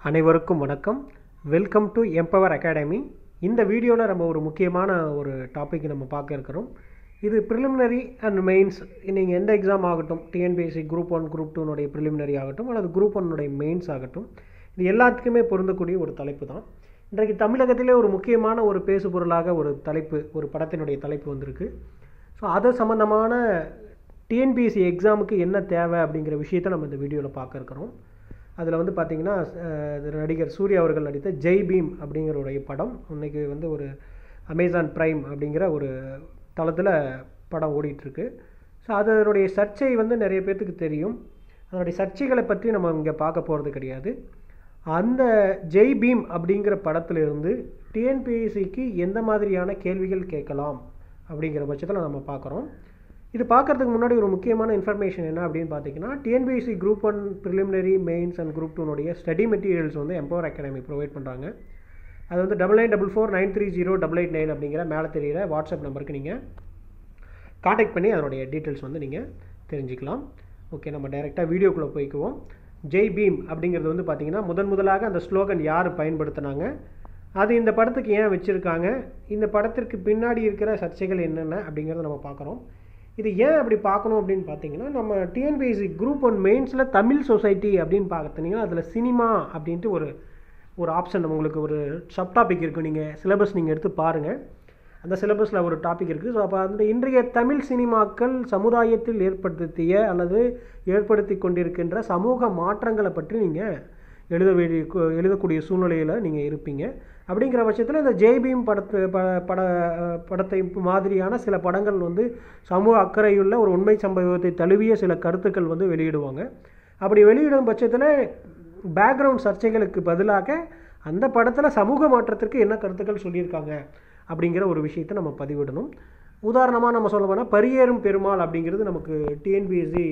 அனைவருக்கும் வணக்கம் welcome to empower academy இந்த வீடியோவில் நம்ம ஒரு முக்கியமான ஒரு டாபிக் நம்ம பார்க்க இருக்கிறோம் இது ப்ரிலிமினரி அண்ட் மெயின்ஸ் நீங்கள் எந்த எக்ஸாம் ஆகட்டும் டிஎன்பிஎஸ்சி குரூப் ஒன் குரூப் டூனுடைய ப்ரிலிமினரி ஆகட்டும் அல்லது குரூப் ஒன்னுடைய மெயின்ஸ் ஆகட்டும் இது எல்லாத்துக்குமே பொருந்தக்கூடிய ஒரு தலைப்பு தான் இன்றைக்கு தமிழகத்திலே ஒரு முக்கியமான ஒரு பேசு பொருளாக ஒரு தலைப்பு ஒரு படத்தினுடைய தலைப்பு வந்திருக்கு ஸோ அது சம்மந்தமான டிஎன்பிஎஸ்சி எக்ஸாமுக்கு என்ன தேவை அப்படிங்கிற விஷயத்தை நம்ம இந்த வீடியோவில் பார்க்க இருக்கிறோம் அதில் வந்து பார்த்திங்கன்னா அஹ், நடிகர் சூர்யா அவர்கள் நடித்த ஜெய் பீம் அப்படிங்கிற ஒரு படம் இன்னைக்கு வந்து ஒரு அமேசான் ப்ரைம் அப்படிங்கிற ஒரு தளத்தில் படம் ஓடிட்டுருக்கு ஸோ அதனுடைய சர்ச்சை வந்து நிறைய பேர்த்துக்கு தெரியும் அதனுடைய சர்ச்சைகளை பற்றி நம்ம இங்கே பார்க்க போகிறது கிடையாது அந்த ஜெய் பீம் அப்படிங்கிற படத்திலிருந்து டிஎன்பிஎஸ்சிக்கு எந்த மாதிரியான கேள்விகள் கேட்கலாம் அப்படிங்கிற பட்சத்தில் நம்ம பார்க்குறோம் இது பார்க்கறதுக்கு முன்னாடி ஒரு முக்கியமான இன்ஃபர்மேஷன் என்ன அப்படின்னு பார்த்தீங்கன்னா TNPSC group one preliminary mains and group டூனுடைய ஸ்டடி மெட்டீரியல்ஸ் வந்து எம்பவர் அகாடமி ப்ரொவைட் பண்ணுறாங்க அது வந்து double nine double four nine three zero double eight nine அப்படிங்கிற மேலே தெரியிற வாட்ஸ்அப் நம்பருக்கு நீங்கள் காண்டாக்ட் பண்ணி அதனுடைய டீட்டெயில்ஸ் வந்து நீங்கள் தெரிஞ்சுக்கலாம் ஓகே நம்ம டைரெக்டாக வீடியோக்குள்ளே போய்க்குவோம் ஜெய் பீம் அப்படிங்கிறது வந்து பார்த்திங்கன்னா முதன் முதலாக அந்த ஸ்லோகன் யார் பயன்படுத்தினாங்க அது இந்த படத்துக்கு ஏன் வச்சுருக்காங்க இந்த படத்திற்கு பின்னாடி இருக்கிற சர்ச்சைகள் என்னென்ன அப்படிங்கிறத நம்ம பார்க்குறோம் இது ஏன் அப்படி பார்க்கணும் அப்படின்னு பார்த்தீங்கன்னா நம்ம டிஎன்பிஎஸ்சி குரூப் ஒன் மெயின்ஸில் தமிழ் சொசைட்டி அப்படின்னு பார்த்தீங்கன்னா அதில் சினிமா அப்படின்ட்டு ஒரு ஒரு ஆப்ஷன் உங்களுக்கு ஒரு சப் டாபிக் இருக்குது நீங்கள் சிலபஸ் நீங்கள் எடுத்து பாருங்கள் அந்த சிலபஸில் ஒரு டாபிக் இருக்குது ஸோ அப்போ அந்த இன்றைய தமிழ் சினிமாக்கள் சமுதாயத்தில் ஏற்படுத்திய அல்லது ஏற்படுத்தி கொண்டிருக்கின்ற சமூக மாற்றங்களை பற்றி நீங்கள் எழுத வேண்டிய கு- எழுதக்கூடிய சூழ்நிலையில் நீங்கள் இருப்பீங்க அப்படிங்கிற பட்சத்தில் இந்த ஜெய்பீம் படத்து ப பட படத்தை மாதிரியான சில படங்கள் வந்து சமூக அக்கறையுள்ள ஒரு உண்மை சம்பவத்தை தழுவிய சில கருத்துக்கள் வந்து வெளியிடுவாங்க அப்படி வெளியிடும் பட்சத்தில் பேக்ரவுண்ட் சர்ச்சைகளுக்கு பதிலாக அந்த படத்தில் சமூக மாற்றத்திற்கு என்ன கருத்துக்கள் சொல்லியிருக்காங்க அப்படிங்கிற ஒரு விஷயத்தை நம்ம பதிவிடணும் உதாரணமாக நம்ம சொல்ல போனால் பரியேறும் பெருமாள் அப்படிங்கிறது நமக்கு டிஎன்பிஎஸ்சி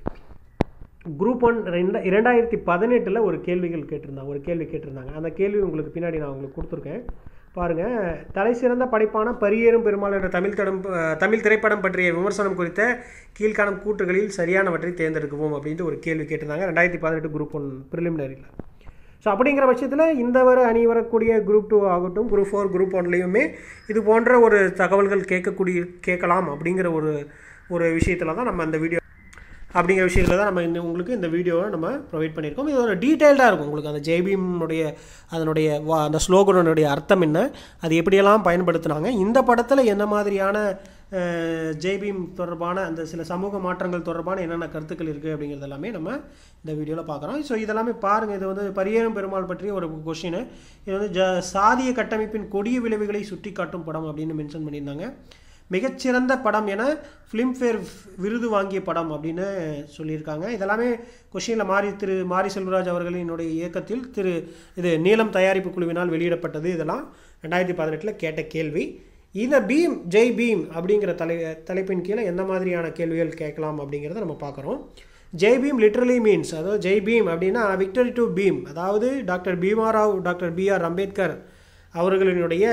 குரூப் ஒன் ரெண்டு இரண்டாயிரத்தி பதினெட்டில் ஒரு கேள்விகள் கேட்டிருந்தாங்க ஒரு கேள்வி கேட்டிருந்தாங்க அந்த கேள்வி உங்களுக்கு பின்னாடி நான் உங்களுக்கு கொடுத்துருக்கேன் பாருங்கள் தலை சிறந்த படைப்பான பரியேறும் பெருமாள் என்ற தமிழ் தடம் அஹ், தமிழ் திரைப்படம் பற்றிய விமர்சனம் குறித்த கீழ்காணும் கூற்றுகளில் சரியானவற்றை தேர்ந்தெடுக்குவோம் அப்படின்ட்டு ஒரு கேள்வி கேட்டிருந்தாங்க ரெண்டாயிரத்தி பதினெட்டு குரூப் ஒன் ப்ரிலிமினரியில் ஸோ அப்படிங்கிற பட்சத்தில் இந்த வர அணி வரக்கூடிய குரூப் டூ ஆகட்டும் குரூப் ஃபோர் குரூப் ஒன்லேயுமே இது போன்ற ஒரு தகவல்கள் கேட்கக்கூடிய கேட்கலாம் அப்படிங்கிற ஒரு ஒரு விஷயத்தில் தான் நம்ம அந்த வீடியோ அப்படிங்கிற விஷயத்தில் தான் நம்ம இந்த உங்களுக்கு இந்த வீடியோவை நம்ம ப்ரொவைட் பண்ணியிருக்கோம் இது ஒரு டீட்டெயில்டாக இருக்கும் உங்களுக்கு அந்த ஜெய்பீமுடைய அதனுடைய வா அந்த ஸ்லோகனுடைய அர்த்தம் என்ன அது எப்படியெல்லாம் பயன்படுத்துனாங்க இந்த படத்தில் என்ன மாதிரியான அஹ், ஜெய்பீம் தொடர்பான அந்த சில சமூக மாற்றங்கள் தொடர்பான என்னென்ன கருத்துக்கள் இருக்குது அப்படிங்கிறது எல்லாமே நம்ம இந்த வீடியோவில் பார்க்குறோம் ஸோ இதெல்லாமே பாருங்கள் இது வந்து பரியேறும் பெருமாள் பற்றிய ஒரு கொஷின் இது வந்து ஜ சாதிய கட்டமைப்பின் கொடிய விளைவுகளை சுட்டி காட்டும் படம் அப்படின்னு மென்ஷன் பண்ணியிருந்தாங்க மிகச்சிறந்த படம் என ஃபிலிம்ஃபேர் விருது வாங்கிய படம் அப்படின்னு சொல்லியிருக்காங்க இதெல்லாமே கொஷினில் மாரி திரு மாரி செல்வராஜ் அவர்களினுடைய இயக்கத்தில் திரு இது நீலம் தயாரிப்பு குழுவினால் வெளியிடப்பட்டது இதெல்லாம் ரெண்டாயிரத்தி பதினெட்டில் கேட்ட கேள்வி இந்த பீம் ஜெய் பீம் அப்படிங்கிற தலை தலைப்பின் கீழே எந்த மாதிரியான கேள்விகள் கேட்கலாம் அப்படிங்கிறத நம்ம பார்க்குறோம் ஜெய் பீம் லிட்ரலி மீன்ஸ் அதாவது ஜெய் பீம் அப்படின்னா விக்டரி டு பீம் அதாவது doctor Bhimrao doctor B R Ambedkar அவர்களினுடைய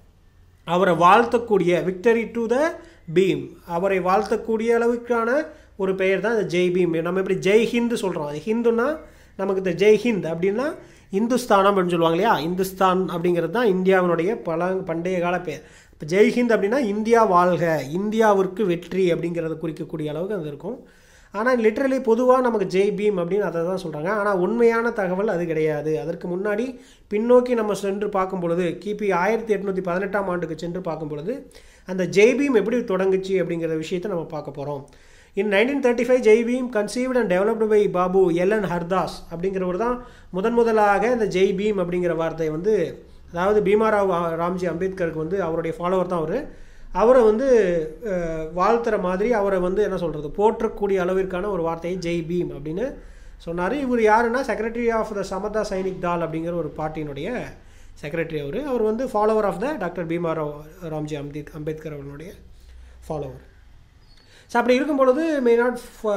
அவரை வாழ்த்தக்கூடிய விக்டரி டு த பீம் அவரை வாழ்த்தக்கூடிய அளவுக்கான ஒரு பெயர் தான் இந்த ஜெய் பீம் நம்ம எப்படி ஜெய் ஹிந்து சொல்கிறோம் அது ஹிந்துன்னா நமக்கு இந்த ஜெய் ஹிந்த் அப்படின்னா இந்துஸ்தானம் அப்படின்னு சொல்லுவாங்க இல்லையா இந்துஸ்தான் அப்படிங்கிறது தான் இந்தியாவினுடைய பல பண்டைய கால பெயர் இப்போ ஜெய் ஹிந்த் அப்படின்னா இந்தியா வாழ்க இந்தியாவிற்கு வெற்றி அப்படிங்கிறத குறிக்கக்கூடிய அளவுக்கு அது இருக்கும் ஆனால் லிட்ரலி பொதுவாக நமக்கு ஜெய் பீம் அப்படின்னு அதை தான் சொல்கிறாங்க ஆனால் உண்மையான தகவல் அது கிடையாது அதற்கு முன்னாடி பின்னோக்கி நம்ம சென்று பார்க்கும் பொழுது கிபி ஆயிரத்தி எட்நூற்றி பதினெட்டாம் ஆண்டுக்கு சென்று பார்க்கும் பொழுது அந்த ஜெய் பீம் எப்படி தொடங்குச்சு அப்படிங்கிற விஷயத்தை நம்ம பார்க்க போகிறோம் in nineteen thirty five Jai Bhim conceived and developed by Babu L N Hardas அப்படிங்கிறவர் தான் முதன் முதலாக இந்த ஜெய் பீம் அப்படிங்கிற வார்த்தையை வந்து அதாவது பீமாராவ் ஆ- ராம்ஜி அம்பேத்கருக்கு வந்து அவருடைய ஃபாலோவர் தான் அவர் அவரை வந்து அஹ், வாழ்த்துற மாதிரி அவரை வந்து என்ன சொல்கிறது போற்றக்கூடிய அளவிற்கான ஒரு வார்த்தையை ஜெய் பீம் அப்படின்னு சொன்னார் இவர் யாருன்னா secretary of the Samata Sainik Dal அப்படிங்கிற ஒரு பார்ட்டியினுடைய செக்ரட்டரி அவர் அவர் வந்து follower of the doctor Bhimrao Ramji Ambed Ambedkar அவர்களுடைய ஃபாலோவர் ஸோ அப்படி இருக்கும் பொழுது may not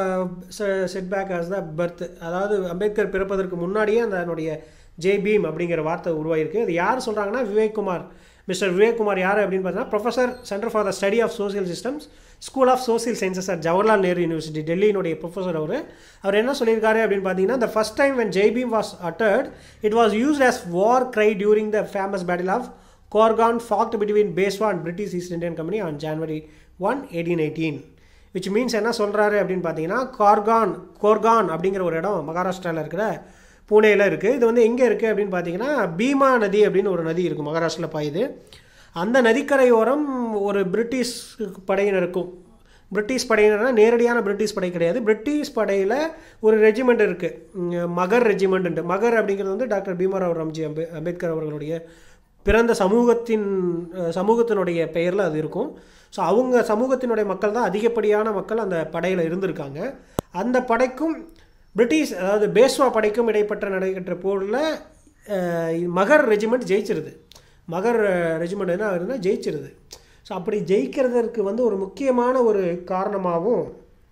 set back as the birth அதாவது அம்பேத்கர் பிறப்பதற்கு முன்னாடியே அந்த அதனுடைய ஜே பீம் அப்படிங்கிற வார்த்தை உருவாயிருக்கு அது யார் சொல்கிறாங்கன்னா விவேக் குமார் மிஸ்டர் விவேக்குமார் யார் அப்படின்னு பார்த்தீங்கன்னா professor centre for the study of social systems school of social sciences at Jawaharlal Nehru University டெல்லியினுடைய ப்ரொஃபஸர் அவர் அவர் என்ன சொல்லியிருக்காரு அப்படின்னு பார்த்தீங்கன்னா the first time when Jai Bhim was uttered it was used as war cry during the famous battle of Corgan fought between Beswa and British East Indian Company on January 1, 1818 which means என்ன சொல்கிறாரு அப்படின்னு பார்த்தீங்கன்னா கார்கான் கோர்கான் அப்படிங்கிற ஒரு இடம் மகாராஷ்டிராவில் இருக்கிற பூனேயில் இருக்குது இது வந்து எங்கே இருக்குது அப்படின்னு பார்த்தீங்கன்னா பீமா நதி அப்படின்னு ஒரு நதி இருக்குது மகாராஷ்டிராவில் பாயுது அந்த நதிக்கரையோரம் ஒரு பிரிட்டிஷ் படையினருக்கும் பிரிட்டிஷ் படையினர்னா நேரடியான பிரிட்டிஷ் படை கிடையாது பிரிட்டிஷ் படையில் ஒரு ரெஜிமெண்ட் இருக்குது மகர் ரெஜிமெண்ட் மகர் அப்படிங்கிறது வந்து டாக்டர் பீமாராவ் ராம்ஜி அம்பே அம்பேத்கர் அவர்களுடைய பிறந்த சமூகத்தின் அஹ், சமூகத்தினுடைய பெயரில் அது இருக்கும் ஸோ அவங்க சமூகத்தினுடைய மக்கள் தான் அதிகப்படியான மக்கள் அந்த படையில் இருந்திருக்காங்க அந்த படைக்கும் பிரிட்டிஷ் அதாவது பேஸ்வா படைக்கும் இடைப்பட்ட நடைபெற்ற போரில் அஹ், மகர் ரெஜிமெண்ட் ஜெயிச்சிருது மகர் ரெஜிமெண்ட் என்ன ஆகுதுன்னா ஜெயிச்சிருது ஸோ அப்படி ஜெயிக்கிறதற்கு வந்து ஒரு முக்கியமான ஒரு காரணமாகவும்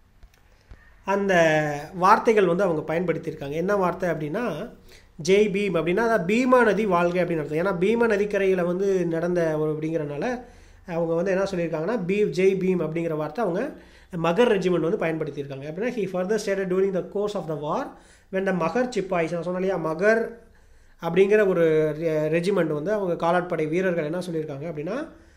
அந்த வார்த்தைகள் வந்து அவங்க பயன்படுத்தியிருக்காங்க என்ன வார்த்தை அப்படின்னா ஜெய் பீம் அப்படின்னா அதான் பீமா நதி வாழ்க அப்படின்னு அர்த்தம் ஏன்னா பீமா நதிக்கரையில் வந்து நடந்த ஒரு அப்படிங்கிறனால அவங்க வந்து என்ன சொல்லியிருக்காங்கன்னா பீ ஜெய் பீம் அப்படிங்கிற வார்த்தை அவங்க மகர் ரெஜிமெண்ட் வந்து பயன்படுத்தியிருக்காங்க அப்படின்னா he further stated during the course of the war when the Mahar sepoys நான் சொன்னேன் இல்லையா மகர் அப்படிங்கிற ஒரு ரெஜிமெண்ட் வந்து அவங்க காலாட்படை வீரர்கள் என்ன சொல்லியிருக்காங்க அப்படின்னா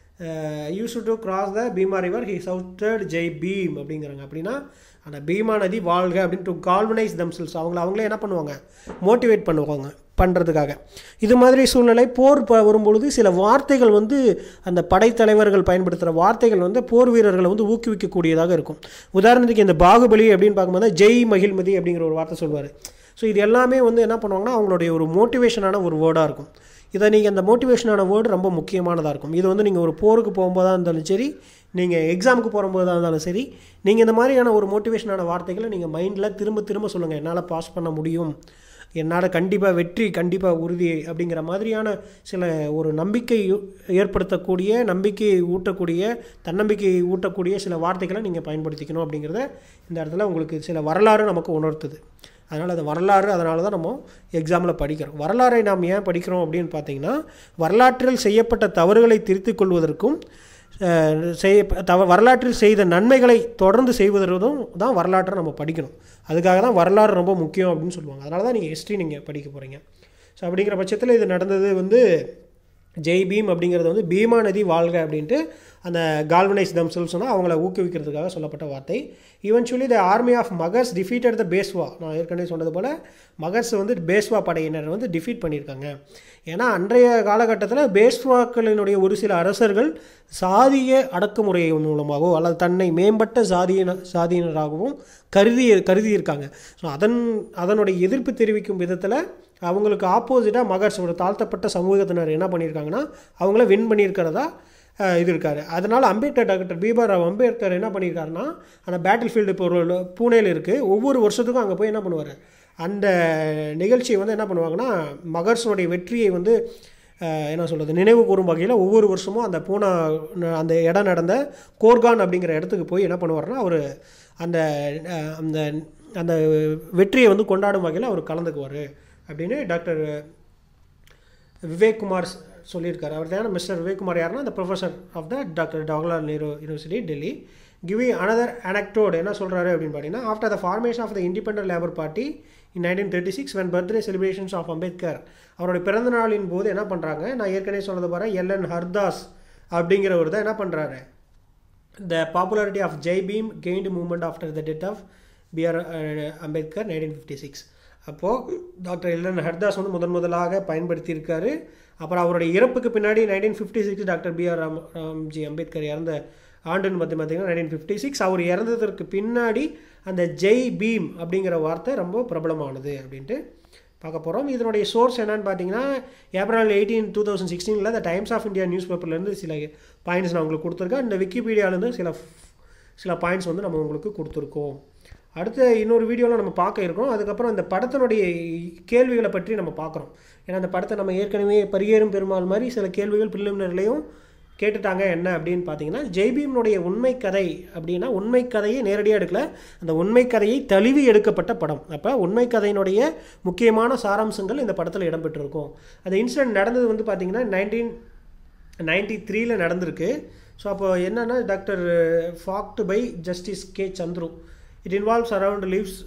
use to cross the Bhima river he shouted Jai Bhim அப்படிங்கிறாங்க அப்படின்னா அந்த பீமா நதி வாழ்க அப்படின்னு டு கால்வனைஸ் தம்செல்ஸ் அவங்கள அவங்களே என்ன பண்ணுவாங்க மோட்டிவேட் பண்ணுவாங்க பண்ணுறதுக்காக இது மாதிரி சூழ்நிலை போர் ப வரும்பொழுது சில வார்த்தைகள் வந்து அந்த படைத்தலைவர்கள் பயன்படுத்துகிற வார்த்தைகள் வந்து போர் வீரர்களை வந்து ஊக்குவிக்கக்கூடியதாக இருக்கும் உதாரணத்துக்கு இந்த பாகுபலி அப்படின்னு பார்க்கும்போது ஜெய் மகிழ்மதி அப்படிங்கிற ஒரு வார்த்தை சொல்வார் ஸோ இது எல்லாமே வந்து என்ன பண்ணுவாங்கன்னா அவங்களுடைய ஒரு மோட்டிவேஷனான ஒரு வேர்டாக இருக்கும் இதை நீங்கள் அந்த மோட்டிவேஷனான வேர்டு ரொம்ப முக்கியமானதாக இருக்கும் இது வந்து நீங்கள் ஒரு போருக்கு போகும்போதாக இருந்தாலும் சரி நீங்கள் எக்ஸாமுக்கு போகும்போதாக இருந்தாலும் சரி நீங்கள் இந்த மாதிரியான ஒரு மோட்டிவேஷனான வார்த்தைகளை நீங்கள் மைண்டில் திரும்ப திரும்ப சொல்லுங்கள் என்னால் பாஸ் பண்ண முடியும் என்னால் கண்டிப்பாக வெற்றி கண்டிப்பாக உறுதி அப்படிங்கிற மாதிரியான சில ஒரு நம்பிக்கை ஏற்படுத்தக்கூடிய நம்பிக்கையை ஊட்டக்கூடிய தன்னம்பிக்கையை ஊட்டக்கூடிய சில வார்த்தைகளை நீங்கள் பயன்படுத்திக்கணும் அப்படிங்கிறத இந்த இடத்துல உங்களுக்கு சில வரலாறு நமக்கு உணர்த்துது அதனால் அது வரலாறு அதனால தான் நம்ம எக்ஸாமில் படிக்கிறோம் வரலாறை நாம் ஏன் படிக்கிறோம் அப்படின்னு பார்த்தீங்கன்னா வரலாற்றில் செய்யப்பட்ட தவறுகளை திருத்திக் கொள்வதற்கும் அஹ், செய்ய தவ வரலாற்றில் செய்த நன்மைகளை தொடர்ந்து செய்வதற்கும் தான் வரலாற்றை நம்ம படிக்கணும் அதுக்காக தான் வரலாறு ரொம்ப முக்கியம் அப்படின்னு சொல்லுவாங்க அதனால தான் நீங்கள் ஹிஸ்ட்ரி நீங்கள் படிக்க போகிறீங்க ஸோ அப்படிங்கிற பட்சத்தில் இது நடந்தது வந்து ஜெய் பீம் அப்படிங்கிறது வந்து பீமா நதி வாழ்க அப்படின்ட்டு அந்த கால்வனைஸ் தம்செல் சொன்னால் அவங்கள ஊக்குவிக்கிறதுக்காக சொல்லப்பட்ட வார்த்தை eventually the army of Mahars defeated the Peshwa நான் ஏற்கனவே சொன்னது போல் மகர்ஸ் வந்து பேஸ்வா படையினர் வந்து டிஃபீட் பண்ணியிருக்காங்க ஏன்னா அன்றைய காலகட்டத்தில் பேஸ்வாக்களினுடைய ஒரு சில அரசர்கள் சாதிய அடக்குமுறை மூலமாகவோ அல்லது தன்னை மேம்பட்ட சாதியின சாதியினராகவும் கருதி கருதியிருக்காங்க ஸோ அதன் அதனுடைய எதிர்ப்பு தெரிவிக்கும் விதத்தில் அவங்களுக்கு ஆப்போசிட்டாக மகர்ஸ் ஒரு தாழ்த்தப்பட்ட சமூகத்தினர் என்ன பண்ணியிருக்காங்கன்னா அவங்கள வின் பண்ணியிருக்கிறதா அஹ், இது இருக்காரு அதனால் அம்பேத்கர் டாக்டர் பீபா ராவ் அம்பேத்கர் என்ன பண்ணியிருக்காருன்னா அந்த பேட்டில் ஃபீல்டு இப்போ ஒரு பூனேல இருக்குது ஒவ்வொரு வருஷத்துக்கும் அங்கே போய் என்ன பண்ணுவார் அந்த நிகழ்ச்சியை வந்து என்ன பண்ணுவாங்கன்னா மகர்ஸனுடைய வெற்றியை வந்து அஹ், என்ன சொல்கிறது நினைவு கூறும் வகையில் ஒவ்வொரு வருஷமும் அந்த பூனா ந- அந்த இடம் நடந்த கோர்கான் அப்படிங்கிற இடத்துக்கு போய் என்ன பண்ணுவார்னா அவர் அந்த அஹ், அந்த அந்த வெற்றியை வந்து கொண்டாடும் வகையில் அவர் கலந்துக்குவார் அப்படின்னு டாக்டர் விவேக் குமார் ஸ்- சொல்லியிருக்காரு அவர் தான் மிஸ்டர் விவேக் குமார் யாருன்னா அந்த professor of the doctor Jawaharlal Nehru university Delhi gives another anecdote என்ன சொல்கிறாரு அப்படின்னு பார்த்தீங்கன்னா after the formation of the independent labour party in nineteen thirty six when birthday celebrations of Ambedkar அவருடைய பிறந்த நாளின் போது என்ன பண்ணுறாங்க நான் ஏற்கனவே சொன்னது பாரு எல்என் ஹர்தாஸ் அப்படிங்கிறவர் தான் என்ன பண்ணுறாரு the popularity of Jai Bhim gained movement after the death of B R Ambedkar nineteen fifty six அப்போது டாக்டர் எல்என் ஹர்தாஸ் வந்து முதன் முதலாக பயன்படுத்தியிருக்காரு அப்புறம் அவருடைய இறப்புக்கு பின்னாடி nineteen fifty six doctor B R Ram Ramji Ambedkar இறந்த ஆண்டுன்னு பார்த்து பார்த்தீங்கன்னா நைன்டீன் ஃபிஃப்டி சிக்ஸ் அவர் இறந்ததற்கு பின்னாடி அந்த ஜெய் பீம் அப்படிங்கிற வார்த்தை ரொம்ப பிரபலமானது அப்படின்ட்டு பார்க்க போகிறோம் இதனுடைய சோர்ஸ் என்னன்னு பார்த்தீங்கன்னா ஏப்ரல் எயிட்டீன் டூ தௌசண்ட் சிக்ஸ்டீனில் the Times of India news பேப்பர்லேருந்து சில பாயிண்ட்ஸ் நான் உங்களுக்கு கொடுத்துருக்கேன் இந்த விக்கிபீடியாவிலேருந்து சில சில பாயிண்ட்ஸ் வந்து நம்ம உங்களுக்கு கொடுத்துருக்கோம் அடுத்த இன்னொரு வீடியோவில் நம்ம பார்க்க இருக்கோம் அதுக்கப்புறம் இந்த படத்தினுடைய கேள்விகளை பற்றி நம்ம பார்க்குறோம் ஏன்னா அந்த படத்தை நம்ம ஏற்கனவே பரியேறும் பெருமாள் மாதிரி சில கேள்விகள் பிரிலிமினரிலையும் கேட்டுட்டாங்க என்ன அப்படின்னு பார்த்தீங்கன்னா ஜெய்பீம்னுடைய உண்மை கதை அப்படின்னா உண்மை கதையை நேரடியாக எடுக்கல அந்த உண்மை கதையை தழுவி எடுக்கப்பட்ட படம் அப்போ உண்மை கதையினுடைய முக்கியமான சாராம்சங்கள் இந்த படத்தில் இடம்பெற்றிருக்கும் அந்த இன்சிடென்ட் நடந்தது வந்து பார்த்தீங்கன்னா நைன்டீன் நைன்டி த்ரீல நடந்திருக்கு ஸோ அப்போ என்னென்னா doctor fact by justice K Chandru it involves around lives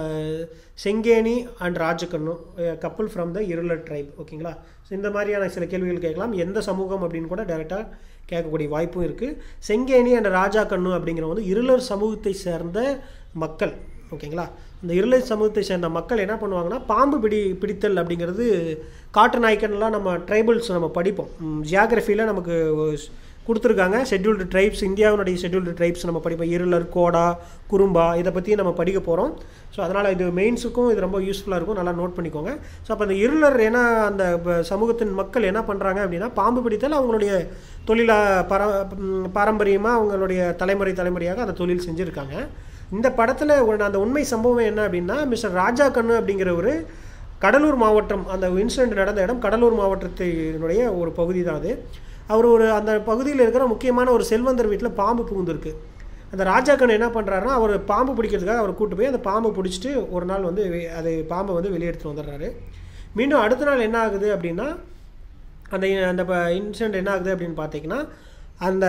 Sengeni and Rajakannu couple from the Irular tribe ஓகேங்களா ஸோ இந்த மாதிரியான சில கேள்விகள் கேட்கலாம் எந்த சமூகம் அப்படின்னு கூட டேரெக்டாக கேட்கக்கூடிய வாய்ப்பும் இருக்குது செங்கேணி அண்ட் ராஜா கண்ணு அப்படிங்கிற வந்து இருளர் சமூகத்தை சேர்ந்த மக்கள் ஓகேங்களா இந்த இருளர் சமூகத்தை சேர்ந்த மக்கள் என்ன பண்ணுவாங்கன்னா பாம்பு பிடி பிடித்தல் அப்படிங்கிறது காட்டு நாய்க்கன்லாம் நம்ம ட்ரைபல்ஸ் நம்ம படிப்போம் ஜியாகிரஃபியில் நமக்கு கொடுத்துருக்காங்க ஷெட்யூல்டு ட்ரைப்ஸ் இந்தியாவினுடைய ஷெட்யூல்டு ட்ரைப்ஸ் நம்ம படிப்போம் இருளர் கோடா குறும்பா இதை பற்றி நம்ம படிக்க போகிறோம் ஸோ அதனால் இது மெயின்ஸுக்கும் இது ரொம்ப யூஸ்ஃபுல்லாக இருக்கும் நல்லா நோட் பண்ணிக்கோங்க ஸோ அப்போ அந்த இருளர் என்ன அந்த சமூகத்தின் மக்கள் என்ன பண்ணுறாங்க அப்படின்னா பாம்பு பிடித்தல் அவங்களுடைய தொழிலாக பர பாரம்பரியமாக அவங்களுடைய தலைமுறை தலைமுறையாக அந்த தொழில் செஞ்சுருக்காங்க இந்த படத்தில் அந்த உண்மை சம்பவம் என்ன அப்படின்னா மிஸ்டர் ராஜா கண்ணு அப்படிங்கிற ஒரு கடலூர் மாவட்டம் அந்த இன்சிடென்ட் நடந்த இடம் கடலூர் மாவட்டத்தினுடைய ஒரு பகுதி தான் அது அவர் ஒரு அந்த பகுதியில் இருக்கிற முக்கியமான ஒரு செல்வந்தர் வீட்டில் பாம்பு புகுந்திருக்கு அந்த ராஜாக்கன் என்ன பண்ணுறாருன்னா அவர் பாம்பு பிடிக்கிறதுக்காக அவர் கூட்டு போய் அந்த பாம்பை பிடிச்சிட்டு ஒரு நாள் வந்து அது பாம்பை வந்து வெளியே எடுத்துகிட்டு வந்துடுறாரு மீண்டும் அடுத்த நாள் என்ன ஆகுது அப்படின்னா அந்த அந்த இன்சிடென்ட் என்ன ஆகுது அப்படின்னு பார்த்தீங்கன்னா அந்த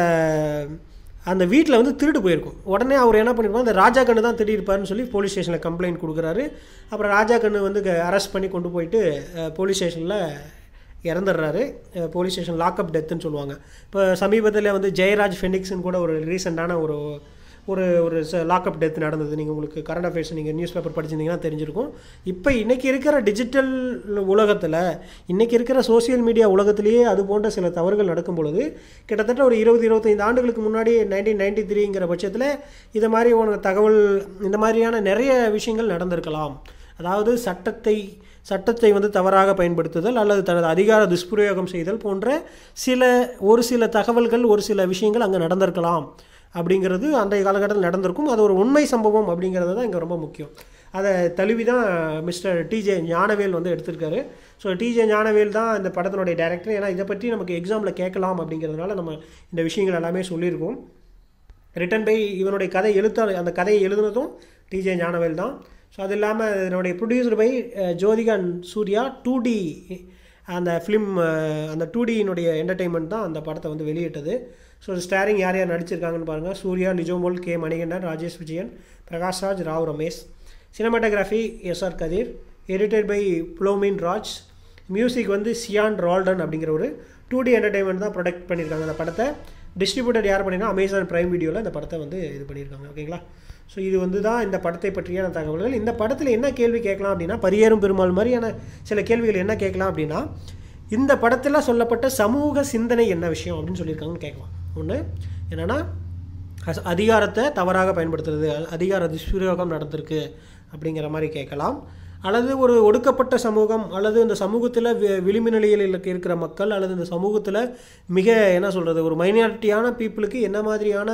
அந்த வீட்டில் வந்து திருடு போயிருக்கும் உடனே அவர் என்ன பண்ணிருப்பார் அந்த ராஜா கண்ணு தான் திருடிருப்பாருன்னு சொல்லி போலீஸ் ஸ்டேஷனில் கம்ப்ளைண்ட் கொடுக்குறாரு அப்புறம் ராஜா கண்ணு வந்து அரெஸ்ட் பண்ணி கொண்டு போயிட்டு போலீஸ் ஸ்டேஷனில் இறந்துடுறாரு போலீஸ் ஸ்டேஷன் லாக்அப் டெத்துன்னு சொல்லுவாங்க இப்போ சமீபத்தில் வந்து ஜெயராஜ் ஃபெனிக்ஸ்னு கூட ஒரு ரீசெண்டான ஒரு ஒரு ஒரு லாக்அப் டெத் நடந்தது நீங்கள் உங்களுக்கு கரண்ட் அஃபேர்ஸ் நீங்கள் நியூஸ் பேப்பர் படிச்சிருந்தீங்கன்னா தெரிஞ்சிருக்கும் இப்போ இன்றைக்கி இருக்கிற டிஜிட்டல் உலகத்தில் இன்றைக்கி இருக்கிற சோசியல் மீடியா உலகத்திலேயே அது போன்ற சில தவறுகள் நடக்கும் பொழுது கிட்டத்தட்ட ஒரு இருபது இருபத்தைந்து ஆண்டுகளுக்கு முன்னாடி நைன்டீன் நைன்டி த்ரீங்கிற பட்சத்தில் இது மாதிரி ஒரு தகவல் இந்த மாதிரியான நிறைய விஷயங்கள் நடந்திருக்கலாம் அதாவது சட்டத்தை சட்டத்தை வந்து தவறாக பயன்படுத்துதல் அல்லது தனது அதிகார துஷ்பிரயோகம் செய்தல் போன்ற சில ஒரு சில தகவல்கள் ஒரு சில விஷயங்கள் அங்கே நடந்திருக்கலாம் அப்படிங்கிறது அன்றைய காலகட்டத்தில் நடந்திருக்கும் அது ஒரு உண்மை சம்பவம் அப்படிங்கிறது தான் இங்கே ரொம்ப முக்கியம் அதை தழுவி தான் மிஸ்டர் டிஜே ஞானவேல் வந்து எடுத்திருக்காரு ஸோ டிஜே ஞானவேல் தான் இந்த படத்தினுடைய டேரக்டர் ஏன்னா இதை பற்றி நமக்கு எக்ஸாமில் கேட்கலாம் அப்படிங்கிறதுனால நம்ம இந்த விஷயங்கள் எல்லாமே சொல்லியிருக்கோம் ரிட்டன் பை இவனுடைய கதை எழுத்தாளர் அந்த கதையை எழுதுனதும் டிஜே ஞானவேல் தான் ஸோ அது இல்லாமல் இதனுடைய producer by Jyothika Suriya two D அந்த ஃபிலிம் அந்த டூ டியினுடைய என்டர்டெயின்மெண்ட் தான் அந்த படத்தை வந்து வெளியிட்டது ஸோ ஸ்டாரிங் யார் யார் நடிச்சிருக்காங்கன்னு பாருங்கள் Suriya Lijomol K Manikandan Rajesh Vijayan Prakashraj Rao Ramesh cinematography S R Kathir edited by Philomin Raj music வந்து சியான் ரால்டன் அப்படிங்கிற ஒரு டூ டி என்டர்டைன்மெண்ட் தான் ப்ரொடக்ட் பண்ணியிருக்காங்க அந்த படத்தை டிஸ்ட்ரிபியூட்டர் யார் பண்ணினா அமேசான் ப்ரைம் வீடியோவில் இந்த படத்தை வந்து இது பண்ணியிருக்காங்க ஓகேங்களா ஸோ இது வந்து தான் இந்த படத்தை பற்றியான தகவல்கள் இந்த படத்தில் என்ன கேள்வி கேட்கலாம் அப்படின்னா பரியேறும் பெருமாள் மாதிரியான சில கேள்விகள் என்ன கேட்கலாம் அப்படின்னா இந்த படத்தில் சொல்லப்பட்ட சமூக சிந்தனை என்ன விஷயம் அப்படின்னு சொல்லியிருக்காங்கன்னு கேட்கலாம் ஒன்று என்னென்னா அதிகாரத்தை தவறாக பயன்படுத்துறது அதிகார துஷ்பிரயோகம் நடந்திருக்கு அப்படிங்கிற மாதிரி கேட்கலாம் அல்லது ஒரு ஒடுக்கப்பட்ட சமூகம் அல்லது இந்த சமூகத்தில் விளிம்பு நிலையில் இருக்கிற மக்கள் அல்லது இந்த சமூகத்தில் மிக என்ன சொல்கிறது ஒரு மைனாரிட்டியான பீப்புளுக்கு என்ன மாதிரியான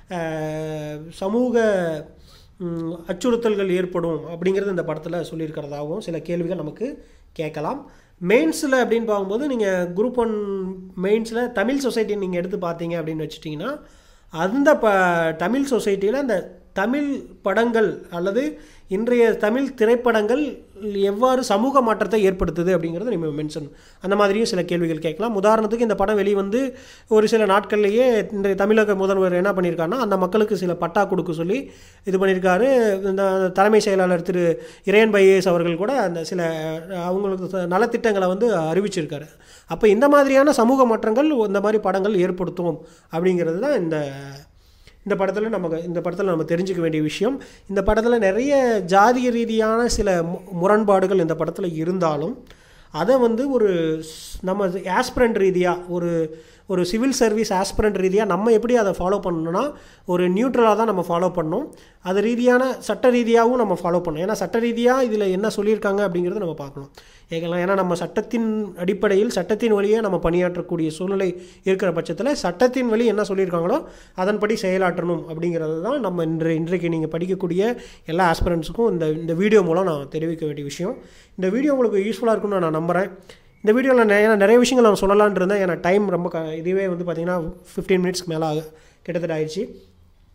சமூக அச்சுறுத்தல்கள் ஏற்படும் அப்படிங்கிறது இந்த படத்தில் சொல்லியிருக்கிறதாகவும் சில கேள்விகள் நமக்கு கேட்கலாம் மெயின்ஸில் அப்படின்னு பார்க்கும்போது நீங்கள் குரூப் ஒன் மெயின்ஸில் தமிழ் சொசைட்டி நீங்கள் எடுத்து பார்த்தீங்க அப்படின்னு வச்சுட்டிங்கன்னா அந்த ப தமிழ் சொசைட்டியில் அந்த தமிழ் படங்கள் அல்லது இன்றைய தமிழ் திரைப்படங்கள் எவ்வாறு சமூக மாற்றத்தை ஏற்படுத்துது அப்படிங்கிறத நீங்கள் மென்ஷன் அந்த மாதிரியும் சில கேள்விகள் கேட்கலாம் உதாரணத்துக்கு இந்த படம் வெளிவந்து ஒரு சில நாட்கள்லேயே இன்றைய தமிழக முதல்வர் என்ன பண்ணியிருக்காருன்னா அந்த மக்களுக்கு சில பட்டா கொடுக்க சொல்லி இது பண்ணியிருக்காரு இந்த தலைமை செயலாளர் திரு இறையன் பையேஸ் அவர்கள் கூட அந்த சில அவங்களுக்கு நலத்திட்டங்களை வந்து அறிவிச்சிருக்காரு அப்போ இந்த மாதிரியான சமூக மாற்றங்கள் இந்த மாதிரி படங்கள் ஏற்படுத்தும் அப்படிங்கிறது தான் இந்த இந்த படத்தில் நமக்கு இந்த படத்தில் நம்ம தெரிஞ்சுக்க வேண்டிய விஷயம் இந்த படத்தில் நிறைய ஜாதிய ரீதியான சில முரண்பாடுகள் இந்த படத்தில் இருந்தாலும் அதை வந்து ஒரு நம்ம ஆஸ்பிரண்ட் ரீதியாக ஒரு ஒரு சிவில் சர்வீஸ் ஆஸ்பிரண்ட் ரீதியாக நம்ம எப்படி அதை ஃபாலோ பண்ணணும்னா ஒரு நியூட்ரலாக தான் நம்ம ஃபாலோ பண்ணணும் அது ரீதியான சட்ட ரீதியாகவும் நம்ம ஃபாலோ பண்ணணும் ஏன்னா சட்ட ரீதியாக இதில் என்ன சொல்லியிருக்காங்க அப்படிங்கிறத நம்ம பார்க்கணும் ஏகலாம் ஏன்னா நம்ம சட்டத்தின் அடிப்படையில் சட்டத்தின் வழியே நம்ம பணியாற்றக்கூடிய சூழ்நிலை இருக்கிற பட்சத்தில் சட்டத்தின் வழி என்ன சொல்லியிருக்காங்களோ அதன்படி செயலாற்றணும் அப்படிங்கிறது தான் நம்ம இன்று இன்றைக்கு நீங்கள் படிக்கக்கூடிய எல்லா ஆஸ்பிரண்ட்ஸுக்கும் இந்த இந்த வீடியோ மூலம் நான் தெரிவிக்க வேண்டிய விஷயம் இந்த வீடியோ உங்களுக்கு யூஸ்ஃபுல்லாக இருக்கும்னு நான் நம்புகிறேன் இந்த வீடியோவில் நிறைய நிறைய விஷயங்கள் நான் சொல்லலான் இருந்தேன் ஏன்னா டைம் ரொம்ப க இதுவே வந்து பார்த்திங்கன்னா ஃபிஃப்டீன் மினிட்ஸ்க்கு மேலே ஆக கிட்டத்தட்ட ஆயிடுச்சு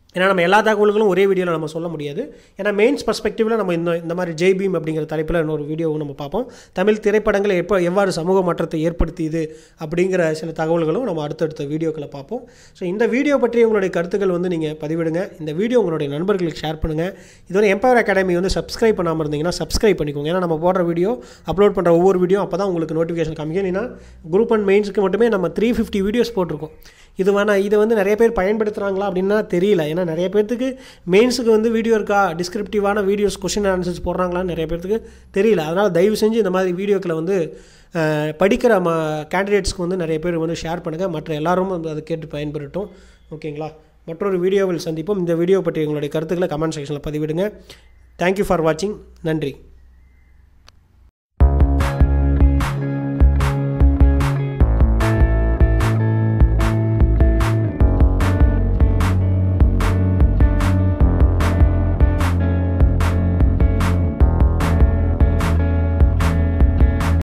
ஏன்னா நம்ம எல்லா தகவல்களும் ஒரே வீடியோவில் நம்ம சொல்ல முடியாது ஏன்னா மெயின்ஸ் பர்ஸ்பெக்டிவில் நம்ம இந்த இந்த மாதிரி ஜெய் பீம் அப்படிங்கிற தலைப்பில் இன்னொரு வீடியோவும் நம்ம பார்ப்போம் தமிழ் திரைப்படங்களை எப்போ எவ்வாறு சமூக மாற்றத்தை ஏற்படுத்தியது அப்படிங்கிற சில தகவல்களும் நம்ம அடுத்தடுத்த வீடியோக்களை பார்ப்போம் ஸோ இந்த வீடியோ பற்றி உங்களுடைய கருத்துக்கள் வந்து நீங்கள் பதிவிடுங்க இந்த வீடியோ உங்களுடைய நண்பர்களுக்கு ஷேர் பண்ணுங்கள் இதுவரை எம்பவர் அகாடமி வந்து சப்ஸ்கிரைப் பண்ணாமல் இருந்தீங்கன்னா சப்ஸ்கிரைப் பண்ணிக்கோங்க ஏன்னா நம்ம போடுற வீடியோ அப்லோட் பண்ணுற ஒவ்வொரு வீடியோ அப்போ தான் உங்களுக்கு நோட்டிஃபிகேஷன் காமிக்கும் ஏன்னா குரூப் அண்ட் மெயின்ஸுக்கு மட்டுமே நம்ம த்ரீ ஃபிஃப்டி வீடியோஸ் போட்டிருக்கோம் இது வேணால் இதை வந்து நிறைய பேர் பயன்படுத்துகிறாங்களா அப்படின்னா தெரியல ஏன்னா நிறைய பேர்த்துக்கு மெயின்ஸுக்கு வந்து வீடியோ இருக்கா டிஸ்கிரிப்டிவான வீடியோஸ் கொஷின் ஆன்சர்ஸ் போடுறாங்களான்னு நிறைய பேர்த்துக்கு தெரியல அதனால் தயவு செஞ்சு இந்த மாதிரி வீடியோக்களை வந்து அஹ், படிக்கிற ம கேண்டிடேட்ஸ்க்கு வந்து நிறைய பேர் வந்து ஷேர் பண்ணுங்கள் மற்ற எல்லாரும் வந்து அதை கேட்டு பயன்பெறட்டும் ஓகேங்களா மற்றொரு வீடியோவில் சந்திப்போம் இந்த வீடியோ பற்றி உங்களுடைய கருத்துக்களை கமெண்ட் செக்ஷனில் பதிவிடுங்க தேங்க்யூ ஃபார் வாட்சிங் நன்றி